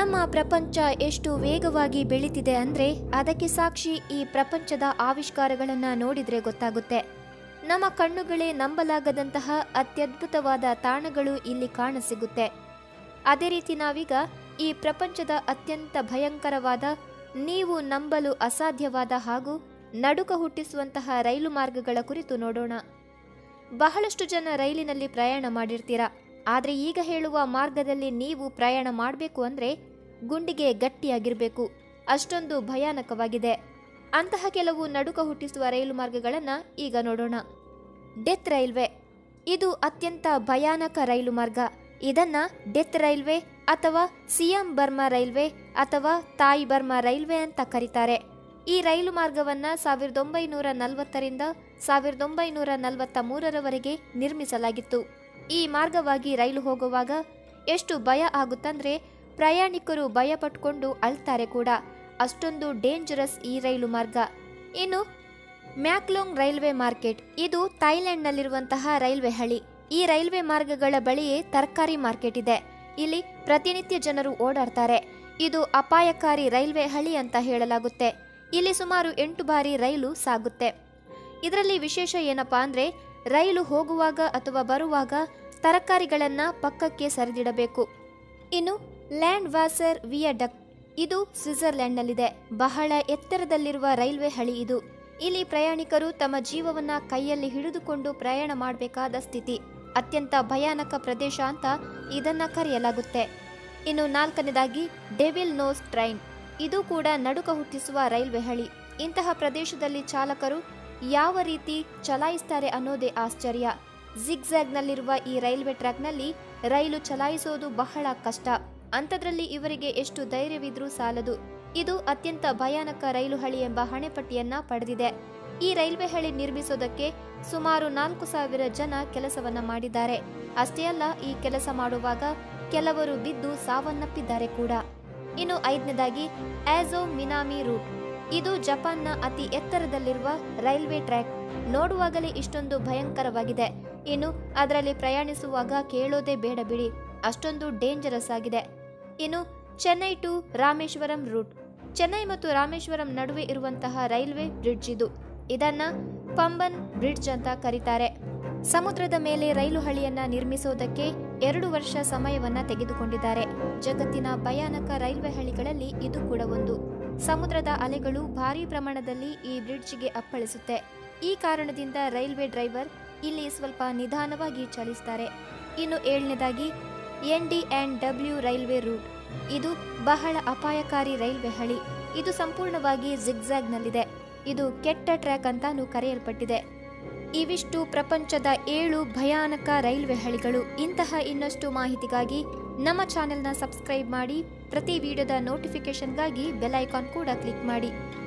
ನಮ್ಮ ಪ್ರಪಂಚ ಎಷ್ಟು ವೇಗವಾಗಿ ಬೆಳೀತಿದೆ ಅಂದ್ರೆ ಅದಕ್ಕೆ ಸಾಕ್ಷಿ ಈ ಪ್ರಪಂಚದ ಆವಿಷ್ಕಾರಗಳನ್ನ ನೋಡಿದ್ರೆ ಗೊತ್ತಾಗುತ್ತೆ ನಮ್ಮ ಕಣ್ಣುಗಳೇ ನಂಬಲಾಗದಂತಹ ಅತ್ಯದ್ಭುತವಾದ ತಾಣಗಳು ಇಲ್ಲಿ ಕಾಣಸಿಗುತ್ತೆ ಅದೇ ರೀತಿ ನಾವೀಗ ಈ ಪ್ರಪಂಚದ ಅತ್ಯಂತ ಭಯಂಕರವಾದ ನೀವು ನಂಬಲು ಅಸಾಧ್ಯವಾದ ಹಾಗೂ ನಡುಕ ಹುಟ್ಟಿಸುವಂತಹ ರೈಲು ಮಾರ್ಗಗಳ ಕುರಿತು ನೋಡೋಣ ಬಹಳಷ್ಟು ಜನ ರೈಲಿನಲ್ಲಿ ಪ್ರಯಾಣ ಮಾಡಿರ್ತೀರಾ ಆದರೆ ಈಗ ಹೇಳುವ ಮಾರ್ಗದಲ್ಲಿ ನೀವು ಪ್ರಯಾಣ ಮಾಡಬೇಕು ಅಂದರೆ ಗುಂಡಿಗೆ ಗಟ್ಟಿಯಾಗಿರಬೇಕು ಅಷ್ಟೊಂದು ಭಯಾನಕವಾಗಿದೆ ಅಂತಹ ಕೆಲವು ನಡುಕ ಹುಟ್ಟಿಸುವ ರೈಲು ಮಾರ್ಗಗಳನ್ನು ಈಗ ನೋಡೋಣ ಡೆತ್ ರೈಲ್ವೆ ಇದು ಅತ್ಯಂತ ಭಯಾನಕ ರೈಲು ಮಾರ್ಗ ಇದನ್ನ ಡೆತ್ ರೈಲ್ವೆ ಅಥವಾ ಸಿಎಂ ಬರ್ಮಾ ರೈಲ್ವೆ ಅಥವಾ ತಾಯಿ ಬರ್ಮಾ ರೈಲ್ವೆ ಅಂತ ಕರೀತಾರೆ ಈ ರೈಲು ಮಾರ್ಗವನ್ನ ಸಾವಿರದ ಒಂಬೈನೂರ ನಲವತ್ತರಿಂದ ಸಾವಿರದ ಒಂಬೈನೂರ ನಲವತ್ತ ಮೂರರವರೆಗೆ ನಿರ್ಮಿಸಲಾಗಿತ್ತು ಈ ಮಾರ್ಗವಾಗಿ ರೈಲು ಹೋಗುವಾಗ ಎಷ್ಟು ಭಯ ಆಗುತ್ತಂದ್ರೆ ಪ್ರಯಾಣಿಕರು ಭಯ ಪಟ್ಕೊಂಡು ಅಳ್ತಾರೆ ಕೂಡ ಅಷ್ಟೊಂದು ಡೇಂಜರಸ್ ಈ ರೈಲು ಮಾರ್ಗ ಇನ್ನು ಮ್ಯಾಕ್ಲೋಂಗ್ ರೈಲ್ವೆ ಮಾರ್ಕೆಟ್ ಇದು ಥೈಲ್ಯಾಂಡ್ನಲ್ಲಿರುವಂತಹ ರೈಲ್ವೆ ಹಳಿ ಈ ರೈಲ್ವೆ ಮಾರ್ಗಗಳ ಬಳಿಯೇ ತರಕಾರಿ ಮಾರ್ಕೆಟ್ ಇದೆ ಇಲ್ಲಿ ಪ್ರತಿನಿತ್ಯ ಜನರು ಓಡಾಡ್ತಾರೆ ಇದು ಅಪಾಯಕಾರಿ ರೈಲ್ವೆ ಹಳಿ ಅಂತ ಹೇಳಲಾಗುತ್ತೆ ಇಲ್ಲಿ ಸುಮಾರು ಎಂಟು ಬಾರಿ ರೈಲು ಸಾಗುತ್ತೆ ಇದರಲ್ಲಿ ವಿಶೇಷ ಏನಪ್ಪಾ ಅಂದ್ರೆ ರೈಲು ಹೋಗುವಾಗ ಅಥವಾ ಬರುವಾಗ ತರಕಾರಿಗಳನ್ನ ಪಕ್ಕಕ್ಕೆ ಸರಿದಿಡಬೇಕು ಇನ್ನು ಲ್ಯಾಂಡ್ ವಾಸರ್ ವಿಯಡಕ್ಟ್ ಇದು ಸ್ವಿಟ್ಜರ್ಲೆಂಡ್ನಲ್ಲಿದೆ ಬಹಳ ಎತ್ತರದಲ್ಲಿರುವ ರೈಲ್ವೆ ಹಳಿ ಇದು ಇಲ್ಲಿ ಪ್ರಯಾಣಿಕರು ತಮ್ಮ ಜೀವವನ್ನ ಕೈಯಲ್ಲಿ ಹಿಡಿದುಕೊಂಡು ಪ್ರಯಾಣ ಮಾಡಬೇಕಾದ ಸ್ಥಿತಿ ಅತ್ಯಂತ ಭಯಾನಕ ಪ್ರದೇಶ ಅಂತ ಇದನ್ನ ಕರೆಯಲಾಗುತ್ತೆ ಇನ್ನು ನಾಲ್ಕನೇದಾಗಿ ಡೆವಿಲ್ ನೋಸ್ ಟ್ರೈನ್ ಇದು ಕೂಡ ನಡುಕ ಹುಟ್ಟಿಸುವ ರೈಲ್ವೆ ಹಳಿ ಇಂತಹ ಪ್ರದೇಶದಲ್ಲಿ ಚಾಲಕರು ಯಾವ ರೀತಿ ಚಲಾಯಿಸ್ತಾರೆ ಅನ್ನೋದೇ ಆಶ್ಚರ್ಯ ಜಿಗ್ಜ್ಯಾಗ್ನಲ್ಲಿರುವ ಈ ರೈಲ್ವೆ ಟ್ರ್ಯಾಕ್ನಲ್ಲಿ ರೈಲು ಚಲಾಯಿಸೋದು ಬಹಳ ಕಷ್ಟ ಅಂಥದ್ರಲ್ಲಿ ಇವರಿಗೆ ಎಷ್ಟು ಧೈರ್ಯವಿದ್ರೂ ಸಾಲದು ಇದು ಅತ್ಯಂತ ಭಯಾನಕ ರೈಲು ಹಳಿ ಎಂಬ ಹಣೆಪಟ್ಟಿಯನ್ನ ಪಡೆದಿದೆ ಈ ರೈಲ್ವೆ ಹಳಿ ನಿರ್ಮಿಸೋದಕ್ಕೆ ಸುಮಾರು ನಾಲ್ಕು ಸಾವಿರ ಜನ ಕೆಲಸವನ್ನ ಮಾಡಿದ್ದಾರೆ ಅಷ್ಟೇ ಅಲ್ಲ ಈ ಕೆಲಸ ಮಾಡುವಾಗ ಕೆಲವರು ಬಿದ್ದು ಸಾವನ್ನಪ್ಪಿದ್ದಾರೆ ಕೂಡ ಇನ್ನು ಐದನೇದಾಗಿ ಆಜೋ ಮಿನಾಮಿ ರೂಟ್ ಇದು ಜಪಾನ್ನ ಅತಿ ಎತ್ತರದಲ್ಲಿರುವ ರೈಲ್ವೆ ಟ್ರ್ಯಾಕ್ ನೋಡುವಾಗಲೇ ಇಷ್ಟೊಂದು ಭಯಂಕರವಾಗಿದೆ ಇನ್ನು ಅದರಲ್ಲಿ ಪ್ರಯಾಣಿಸುವಾಗ ಕೇಳೋದೇ ಬೇಡ ಬಿಡಿ ಅಷ್ಟೊಂದು ಡೇಂಜರಸ್ ಆಗಿದೆ ಇನ್ನು ಚೆನ್ನೈ ಟು ರಾಮೇಶ್ವರಂ ರೂಟ್ ಚೆನ್ನೈ ಮತ್ತು ರಾಮೇಶ್ವರಂ ನಡುವೆ ಇರುವಂತಹ ರೈಲ್ವೆ ಬ್ರಿಡ್ಜ್ ಇದು ಇದನ್ನ ಪಂಬನ್ ಬ್ರಿಡ್ಜ್ ಅಂತ ಕರೀತಾರೆ ಸಮುದ್ರದ ಮೇಲೆ ರೈಲು ಹಳಿಯನ್ನ ನಿರ್ಮಿಸೋದಕ್ಕೆ ಎರಡು ವರ್ಷ ಸಮಯವನ್ನ ತೆಗೆದುಕೊಂಡಿದ್ದಾರೆ ಜಗತ್ತಿನ ಭಯಾನಕ ರೈಲ್ವೆ ಹಳಿಗಳಲ್ಲಿ ಇದು ಕೂಡ ಒಂದು ಸಮುದ್ರದ ಅಲೆಗಳು ಭಾರೀ ಪ್ರಮಾಣದಲ್ಲಿ ಈ ಬ್ರಿಡ್ಜ್ಗೆ ಅಪ್ಪಳಿಸುತ್ತೆ ಈ ಕಾರಣದಿಂದ ರೈಲ್ವೆ ಡ್ರೈವರ್ ಇಲ್ಲಿ ಸ್ವಲ್ಪ ನಿಧಾನವಾಗಿ ಚಲಿಸ್ತಾರೆ ಇನ್ನು ಏಳನೇದಾಗಿ N D and W railway route ಇದು ಬಹಳ ಅಪಾಯಕಾರಿ ರೈಲ್ವೆ ಹಳಿ ಇದು ಸಂಪೂರ್ಣವಾಗಿ ಜಿಗ್ಜಾಗ್ನಲ್ಲಿದೆ ಇದು ಕೆಟ್ಟ ಟ್ರ್ಯಾಕ್ ಅಂತಾನು ಕರೆಯಲ್ಪಟ್ಟಿದೆ ಇವಿಷ್ಟು ಪ್ರಪಂಚದ ಏಳು ಭಯಾನಕ ರೈಲ್ವೆ ಹಳಿಗಳು ಇಂತಹ ಇನ್ನಷ್ಟು ಮಾಹಿತಿಗಾಗಿ ನಮ್ಮ ಚಾನೆಲ್ನ ಸಬ್ಸ್ಕ್ರೈಬ್ ಮಾಡಿ ಪ್ರತಿ ವಿಡಿಯೋದ ನೋಟಿಫಿಕೇಶನ್ಗಾಗಿ ಬೆಲ್ ಐಕಾನ್ ಕೂಡ ಕ್ಲಿಕ್ ಮಾಡಿ